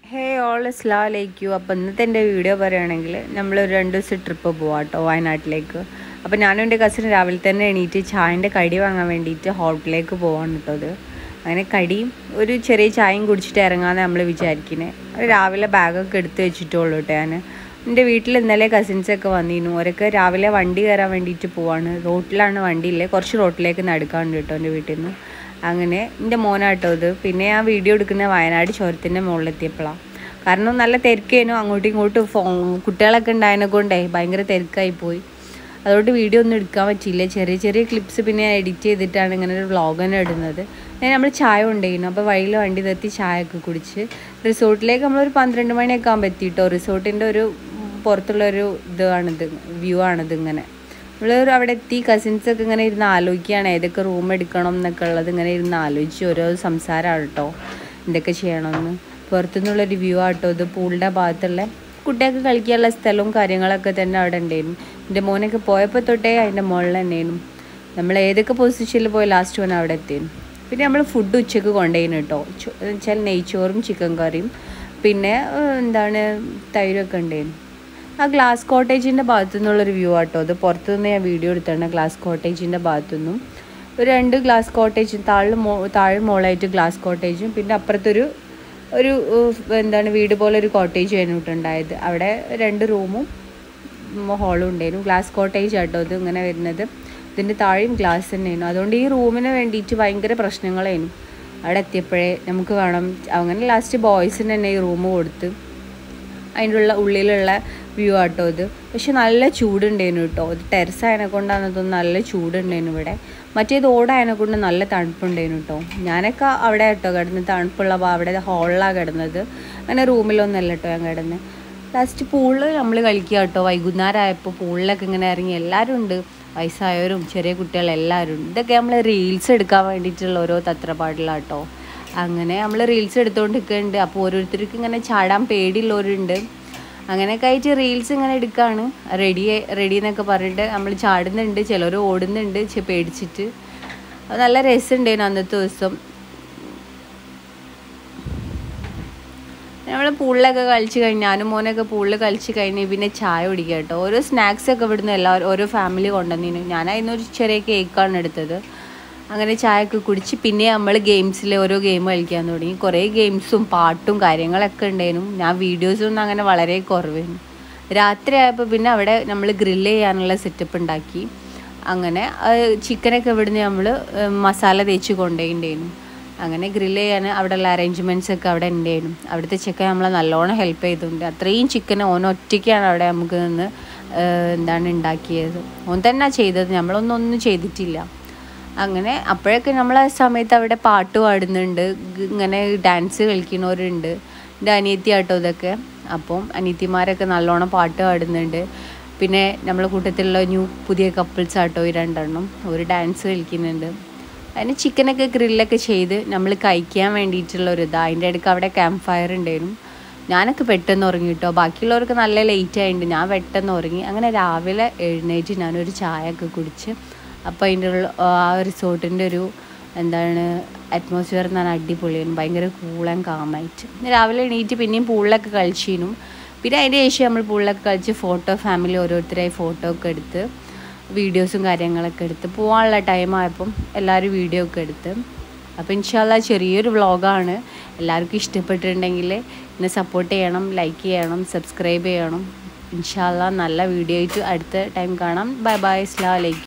ഹേ all അസ്ലാമലൈക്കും അപ്പോൾ ഇന്നത്തെ എൻ്റെ വീഡിയോ പറയുകയാണെങ്കിൽ നമ്മൾ ഒരു രണ്ട് ദിവസം ട്രിപ്പ് പോവാം കേട്ടോ വയനാട്ടിലേക്ക് അപ്പോൾ ഞാനും എൻ്റെ കസിൻ രാവിലെ തന്നെ എണീറ്റ് ചായൻ്റെ കടി വാങ്ങാൻ വേണ്ടിയിട്ട് ഹോട്ടലിലേക്ക് പോവാണ് കേട്ടോ അത് അങ്ങനെ കടിയും ഒരു ചെറിയ ചായയും കുടിച്ചിട്ട് ഇറങ്ങാമെന്ന് നമ്മൾ വിചാരിക്കുന്നത് രാവിലെ ബാഗൊക്കെ എടുത്ത് വെച്ചിട്ടുള്ളൂ കേട്ടോ ഞാൻ എൻ്റെ വീട്ടിൽ ഇന്നലെ കസിൻസൊക്കെ വന്നിരുന്നു അവരൊക്കെ രാവിലെ വണ്ടി കയറാൻ വേണ്ടിയിട്ട് പോവാണ് റോട്ടിലാണ് വണ്ടിയില്ലേ കുറച്ച് റോട്ടിലേക്ക് നടക്കാണ്ട് കേട്ടോ എൻ്റെ വീട്ടിൽ നിന്ന് അങ്ങനെ എൻ്റെ മോനാട്ടോ ഇത് പിന്നെ ഞാൻ വീഡിയോ എടുക്കുന്ന വയനാട് ചുരത്തിൻ്റെ മുകളിലെത്തിയപ്പോഴാണ് കാരണം നല്ല തിരക്കേനു അങ്ങോട്ടും ഇങ്ങോട്ടും ഫോ കുട്ടികളൊക്കെ ഉണ്ടായതിനെ കൊണ്ടേ ഭയങ്കര തിരക്കായി പോയി അതുകൊണ്ട് വീഡിയോ ഒന്നും എടുക്കാൻ പറ്റിയില്ല ചെറിയ ചെറിയ ക്ലിപ്സ് പിന്നെ ഞാൻ എഡിറ്റ് ചെയ്തിട്ടാണ് ഇങ്ങനെ ഒരു വ്ളോഗ് തന്നെ ഇടുന്നത് ഞാൻ നമ്മൾ ചായ കൊണ്ടുപോയിരുന്നു അപ്പോൾ വഴിയിൽ വണ്ടി നിർത്തി ചായ ഒക്കെ കുടിച്ച് റിസോർട്ടിലേക്ക് നമ്മളൊരു പന്ത്രണ്ട് മണിയൊക്കെ ആകുമ്പോൾ എത്തിയിട്ടോ റിസോർട്ടിൻ്റെ ഒരു പുറത്തുള്ള ഒരു ഇതാണിത് വ്യൂ ആണിത് ഇങ്ങനെ നമ്മൾ അവിടെ എത്തി കസിൻസൊക്കെ ഇങ്ങനെ ഇരുന്ന് ആലോചിക്കുകയാണ് ഏതൊക്കെ റൂം എടുക്കണം എന്നൊക്കെ ഉള്ളത് ഇങ്ങനെ ഇരുന്ന് ആലോചിച്ച് ഓരോ സംസാരമാണ് കേട്ടോ എന്തൊക്കെ ചെയ്യണമെന്ന് പുറത്തുനിന്നുള്ളൊരു വ്യൂ ആട്ടോ ഇത് പൂളിൻ്റെ ഭാഗത്തുള്ള കുട്ടികൾക്ക് കളിക്കാനുള്ള സ്ഥലവും കാര്യങ്ങളൊക്കെ തന്നെ അവിടെ ഉണ്ടായിരുന്നു എൻ്റെ മോനൊക്കെ പോയപ്പോൾ തൊട്ടേ അതിൻ്റെ മുകളിൽ തന്നെയായിരുന്നു നമ്മൾ ഏതൊക്കെ പൊസിഷനിൽ പോയി ലാസ്റ്റ് വന്ന് അവിടെ എത്തിയിരുന്നു പിന്നെ നമ്മൾ ഫുഡ് ഉച്ചയ്ക്ക് കൊണ്ടുപോയിന് കേട്ടോ വെച്ചാൽ നെയ്ച്ചോറും ചിക്കൻ കറിയും പിന്നെ എന്താണ് തൈരൊക്കെ ഉണ്ടായിരുന്നു ആ ഗ്ലാസ് കോട്ടേജിൻ്റെ ഭാഗത്തു നിന്നുള്ളൊരു വ്യൂ ആട്ടോ അത് പുറത്തുനിന്ന് ഞാൻ വീഡിയോ എടുത്താണ് ഗ്ലാസ് കോട്ടേജിൻ്റെ ഭാഗത്തുനിന്നും ഒരു രണ്ട് ഗ്ലാസ് കോട്ടേജും താഴെ മോ താഴെ മോളായിട്ട് ഗ്ലാസ് കോട്ടേജും പിന്നെ അപ്പുറത്തൊരു ഒരു എന്താണ് വീട് പോലെ ഒരു കോട്ടേജ് ആയിരുന്നു അവിടെ രണ്ട് റൂമും ഹോളും ഉണ്ടായിരുന്നു ഗ്ലാസ് കോട്ടേജ് ആട്ടോ ഇത് ഇങ്ങനെ വരുന്നത് ഇതിൻ്റെ താഴെയും ഗ്ലാസ് തന്നെയായിരുന്നു അതുകൊണ്ട് ഈ റൂമിന് വേണ്ടിയിട്ട് ഭയങ്കര പ്രശ്നങ്ങളായിരുന്നു അവിടെ എത്തിയപ്പോഴേ നമുക്ക് വേണം അങ്ങനെ ലാസ്റ്റ് ബോയ്സിന് തന്നെ ഈ റൂം കൊടുത്ത് അതിൻ്റെ ഉള്ള ഉള്ളിലുള്ള വ്യൂ ആട്ടോ ഇത് പക്ഷെ നല്ല ചൂടുണ്ടായിരുന്നു കേട്ടോ ഇത് ടെറസ് ആയതിനെ കൊണ്ടാണ് തോന്നുന്നു നല്ല ചൂടുണ്ടായിരുന്നു ഇവിടെ മറ്റേത് ഓടായതിനെ കൊണ്ട് നല്ല തണുപ്പുണ്ടായിരുന്നു കേട്ടോ ഞാനൊക്കെ അവിടെ കേട്ടോ കിടന്ന് തണുപ്പുള്ള അവിടെ ഹോളിലാണ് കിടന്നത് അങ്ങനെ റൂമിലൊന്നല്ല കേട്ടോ ഞാൻ കിടന്ന് ലാസ്റ്റ് പൂളിൽ നമ്മൾ കളിക്കുക കേട്ടോ വൈകുന്നേരം ആയപ്പോൾ പൂളിലൊക്കെ ഇങ്ങനെ ഇറങ്ങി എല്ലാവരും ഉണ്ട് വയസ്സായവരും ചെറിയ കുട്ടികളും എല്ലാവരും ഉണ്ട് ഇതൊക്കെ നമ്മൾ റീൽസ് എടുക്കാൻ വേണ്ടിയിട്ടുള്ള ഓരോ തത്രപ്പാടിലാട്ടോ അങ്ങനെ നമ്മൾ റീൽസ് എടുത്തുകൊണ്ട് നിൽക്കുന്നുണ്ട് അപ്പോൾ ഓരോരുത്തർക്ക് ഇങ്ങനെ ചാടാൻ പേടിയുള്ളവരുണ്ട് അങ്ങനെയൊക്കെ ആയിട്ട് റീൽസ് ഇങ്ങനെ എടുക്കുകയാണ് റെഡി റെഡി എന്നൊക്കെ പറഞ്ഞിട്ട് നമ്മൾ ചാടുന്നുണ്ട് ചിലർ ഓടുന്നുണ്ട് പേടിച്ചിട്ട് അത് നല്ല രസമുണ്ടായിരുന്നു അന്നത്തെ ദിവസം നമ്മൾ പൂളിലൊക്കെ കളിച്ച് കഴിഞ്ഞ് ഞാനും മോനൊക്കെ പൂളിൽ കളിച്ച് കഴിഞ്ഞ് പിന്നെ ചായ കുടിക്കുക കേട്ടോ ഓരോ സ്നാക്സ് ഒക്കെ ഇവിടുന്ന് എല്ലാവരും ഓരോ ഫാമിലി കൊണ്ടുവന്നിരുന്നു ഞാൻ അതിനൊരു ചെറിയ കേക്കാണ് എടുത്തത് അങ്ങനെ ചായയൊക്കെ കുടിച്ച് പിന്നെ നമ്മൾ ഗെയിംസിൽ ഓരോ ഗെയിം കളിക്കാൻ തുടങ്ങി കുറേ ഗെയിംസും പാട്ടും കാര്യങ്ങളൊക്കെ ഉണ്ടായിരുന്നു ഞാൻ വീഡിയോസൊന്നും അങ്ങനെ വളരെ കുറവായിരുന്നു രാത്രി ആയപ്പോൾ പിന്നെ അവിടെ നമ്മൾ ഗ്രില്ല് ചെയ്യാനുള്ള സെറ്റപ്പ് ഉണ്ടാക്കി അങ്ങനെ ചിക്കനൊക്കെ ഇവിടുന്ന് നമ്മൾ മസാല തേച്ച് കൊണ്ടുപോയിട്ടുണ്ടായിരുന്നു അങ്ങനെ ഗ്രില്ല് ചെയ്യാൻ അവിടെയുള്ള അറേഞ്ച്മെൻറ്റ്സ് ഒക്കെ അവിടെ ഉണ്ടായിരുന്നു അവിടുത്തെ ചിക്കൻ നമ്മളെ നല്ലോണം ഹെൽപ്പ് ചെയ്തിട്ടുണ്ട് അത്രയും ചിക്കൻ ഓൻ ഒറ്റയ്ക്കാണ് അവിടെ നമുക്ക് നിന്ന് എന്താണ് ഉണ്ടാക്കിയത് ഓൻ തന്നെ ചെയ്തത് നമ്മളൊന്നും ഒന്നും ചെയ്തിട്ടില്ല അങ്ങനെ അപ്പോഴൊക്കെ നമ്മൾ ആ സമയത്ത് അവിടെ പാട്ട് പാടുന്നുണ്ട് ഇങ്ങനെ ഡാൻസ് കളിക്കുന്നവരുണ്ട് എൻ്റെ അനിയത്തി ആട്ടോ ഇതൊക്കെ അപ്പം അനിയത്തിമാരൊക്കെ നല്ലോണം പാട്ട് പാടുന്നുണ്ട് പിന്നെ നമ്മളെ കൂട്ടത്തിലുള്ള ന്യൂ പുതിയ കപ്പിൾസ് ആട്ടോ ഈ രണ്ടെണ്ണം ഒരു ഡാൻസ് കളിക്കുന്നുണ്ട് അതിന് ചിക്കനൊക്കെ ഗ്രില്ലൊക്കെ ചെയ്ത് നമ്മൾ കഴിക്കാൻ വേണ്ടിയിട്ടുള്ള ഒരു ഇതാ അതിൻ്റെ ഇടയ്ക്ക് അവിടെ ക്യാമ്പ് ഫയർ ഉണ്ടായിരുന്നു ഞാനൊക്കെ പെട്ടെന്ന് ഉറങ്ങി കേട്ടോ ബാക്കിയുള്ളവർക്ക് നല്ല ലേറ്റ് ആയിട്ടുണ്ട് ഞാൻ പെട്ടെന്ന് ഉറങ്ങി അങ്ങനെ രാവിലെ എഴുന്നേറ്റ് ഞാനൊരു ചായ ഒക്കെ കുടിച്ച് അപ്പോൾ അതിൻ്റെ ഉള്ള ആ റിസോർട്ടിൻ്റെ ഒരു എന്താണ് അറ്റ്മോസ്ഫിയർ എന്ന് പറഞ്ഞാൽ അടിപൊളിയാണ് ഭയങ്കര കൂൾ ആൻഡ് കാമായിട്ട് രാവിലെ എണീറ്റ് പിന്നെയും പൂളിലൊക്കെ കളിച്ചിരുന്നു പിന്നെ അതിൻ്റെ ശേഷം നമ്മൾ പൂളിലൊക്കെ കളിച്ച് ഫോട്ടോ ഫാമിലി ഓരോരുത്തരായി ഫോട്ടോ ഒക്കെ എടുത്ത് വീഡിയോസും കാര്യങ്ങളൊക്കെ എടുത്ത് പോകാനുള്ള ടൈം ആയപ്പം എല്ലാവരും വീഡിയോ ഒക്കെ എടുത്ത് അപ്പോൾ ഇൻഷാല്ല ചെറിയൊരു വ്ളോഗാണ് എല്ലാവർക്കും ഇഷ്ടപ്പെട്ടിട്ടുണ്ടെങ്കിൽ എന്നെ സപ്പോർട്ട് ചെയ്യണം ലൈക്ക് ചെയ്യണം സബ്സ്ക്രൈബ് ചെയ്യണം ഇൻഷാല്ല നല്ല വീഡിയോ ആയിട്ട് അടുത്ത ടൈം കാണാം ബൈ ബൈ അസ്ലാം വലൈക്കും